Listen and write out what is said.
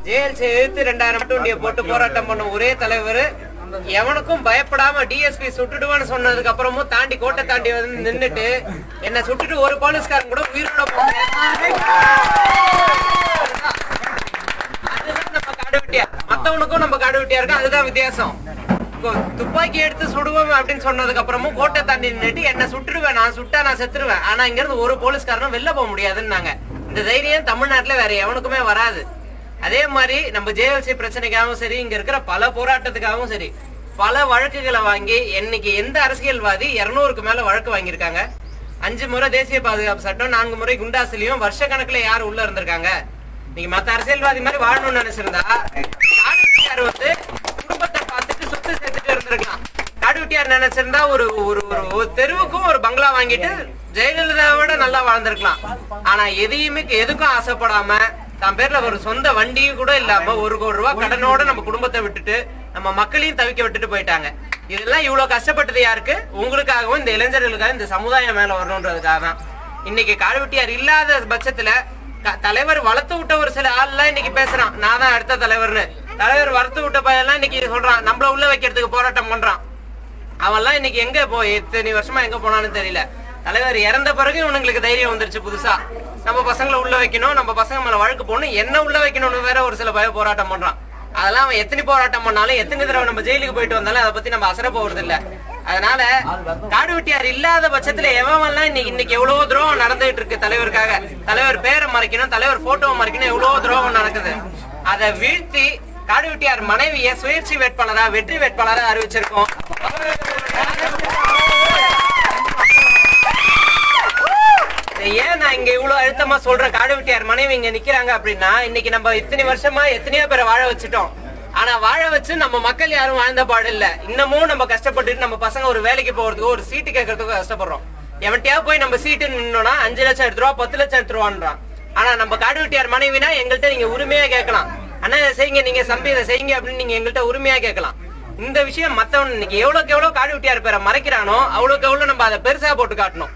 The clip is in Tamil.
ஜேஎல்சி எதிர்த்து ரெண்டாயிரம் மட்டும் வண்டியை போட்டு போராட்டம் பண்ண ஒரே தலைவர் எவனுக்கும் பயப்படாம டிஎஸ்பி சுட்டுடுவான்னு சொன்னதுக்கு அப்புறமும் தாண்டி கோட்டை தாண்டி வந்து நின்னுட்டு என்ன சுட்டுட்டு ஒரு போலீஸ்காரன் கூட உயிரோட போக அதுதான் நம்ம காடு வெட்டியார் மத்தவனுக்கும் நம்ம காடு வெட்டியா இருக்கும் அதுதான் வித்தியாசம் கொ- துப்பாக்கி எடுத்து சுடுவோம் அப்படின்னு சொன்னதுக்கு அப்புறமும் கோட்டை தாண்டி நின்னுட்டு என்ன சுட்டுருவேன் நான் சுட்டா நான் செத்துருவேன் ஆனா இங்க இருந்து ஒரு போலீஸ்காரனும் வெளில போக முடியாதுன்னாங்க இந்த தைரியம் தமிழ்நாட்டுல வேற எவனுக்குமே வராது அதே மாதிரி நம்ம ஜேஎல்சி பிரச்சனைக்காகவும் சரி இங்க இருக்கிற பல போராட்டத்துக்காகவும் சரி பல வழக்குகளை வாங்கி இன்னைக்கு எந்த அரசியல்வாதி இருநூறுக்கு மேல வழக்கு வாங்கியிருக்காங்க அஞ்சு முறை தேசிய பாதுகாப்பு சட்டம் நான்கு முறை குண்டாசிலையும் வருஷ கணக்குல யார் உள்ள இருந்திருக்காங்க நீங்க மத்த அரசியல்வாதி மாதிரி வாழணும்னு நினைச்சிருந்தா காடுவெட்டியார் வந்து குடும்பத்தை பார்த்துட்டு சொத்து சேர்த்துட்டு இருந்திருக்கலாம் காடுவெட்டியார் நினைச்சிருந்தா ஒரு ஒரு ஒரு- ஒரு தெருவுக்கும் ஒரு பங்களா வாங்கிட்டு ஜெயலலிதாவோட நல்லா வாழ்ந்திருக்கலாம் ஆனா எதையுமே எதுக்கும் ஆசைப்படாம தான் பேர்ல ஒரு சொந்த வண்டியும் கூட இல்லாம ஒரு கோடி ரூபாய் கடனோட நம்ம குடும்பத்தை விட்டுட்டு நம்ம மக்களையும் தவிக்க விட்டுட்டு போயிட்டாங்க இதெல்லாம் இவ்வளவு கஷ்டப்பட்டது யாருக்கு உங்களுக்காகவும் இந்த இளைஞர்களுக்காக இந்த சமுதாயம் மேல வரணுன்றதுக்காக தான் இன்னைக்கு காடுவெட்டியார் இல்லாத பட்சத்துல க- தலைவர் வளர்த்து விட்ட ஒரு சில ஆள்லாம் இன்னைக்கு பேசுறான் நான் தான் அடுத்த தலைவர்னு தலைவர் வளர்த்து விட்ட பையன்லாம் இன்னைக்கு சொல்றான் நம்மள உள்ள வைக்கிறதுக்கு போராட்டம் பண்றான் அவன்லாம் இன்னைக்கு எங்க போய் இத்தனை வருஷமா எங்க போனான்னு தெரியல தலைவர் இறந்த பிறகு இவனுங்களுக்கு தைரியம் வந்துருச்சு புதுசா நம்ம பசங்களை உள்ள வைக்கணும் நம்ம பசங்க மேல வழக்கு போகணும் என்ன உள்ள வைக்கணும்னு வேற ஒரு சில பய போராட்டம் பண்றான் அதெல்லாம் அவன் எத்தனை போராட்டம் பண்ணாலும் எத்தனை தடவை நம்ம ஜெயிலுக்கு போயிட்டு வந்தாலும் அதை பத்தி நம்ம அசர போறது இல்ல அதனால காடு வெட்டியார் இல்லாத பட்சத்துல எவன்லாம் இன்னைக்கு இன்னைக்கு எவ்வளவு துரோகம் நடந்துகிட்டு இருக்கு தலைவருக்காக தலைவர் பேரை மறைக்கணும் தலைவர் போட்டோவை மறைக்கணும் எவ்வளவு துரோகம் நடக்குது அதை வீழ்த்தி காடு வெட்டியார் மனைவியை சுயேட்சை வேட்பாளரா வெற்றி வேட்பாளரா அறிவிச்சிருக்கோம் இதை ஏன் நான் இங்க இவ்வளவு அழுத்தமா சொல்றேன் காடு வெட்டியார் மனைவி இங்க நிக்கிறாங்க அப்படின்னா இன்னைக்கு நம்ம இத்தனை வருஷமா எத்தனையோ பேரை வாழ வச்சுட்டோம் ஆனா வாழ வச்சு நம்ம மக்கள் யாரும் வாழ்ந்த பாடு இல்ல இன்னமும் நம்ம கஷ்டப்பட்டுட்டு நம்ம பசங்க ஒரு வேலைக்கு போறதுக்கு ஒரு சீட்டு கேட்கறதுக்கு கஷ்டப்படுறோம் எவன்கிட்டயா போய் நம்ம சீட்டு நின்னோம்னா அஞ்சு லட்சம் எடுத்துருவா பத்து லட்சம் எடுத்துருவான்றான் ஆனா நம்ம காடு வெட்டியார் மனைவினா எங்கள்கிட்ட நீங்க உரிமையா கேட்கலாம் அண்ணா இதை செய்யுங்க நீங்க சம்பி இதை செய்யுங்க அப்படின்னு நீங்க எங்கள்கிட்ட உரிமையா கேட்கலாம் இந்த விஷயம் மத்தவன் இன்னைக்கு எவ்வளவுக்கு எவ்வளவு காடு வெட்டியார் பேரை மறைக்கிறானோ அவ்வளவுக்கு எவ்வளவு நம்ம அதை பெருசா போட்டு காட்டணும்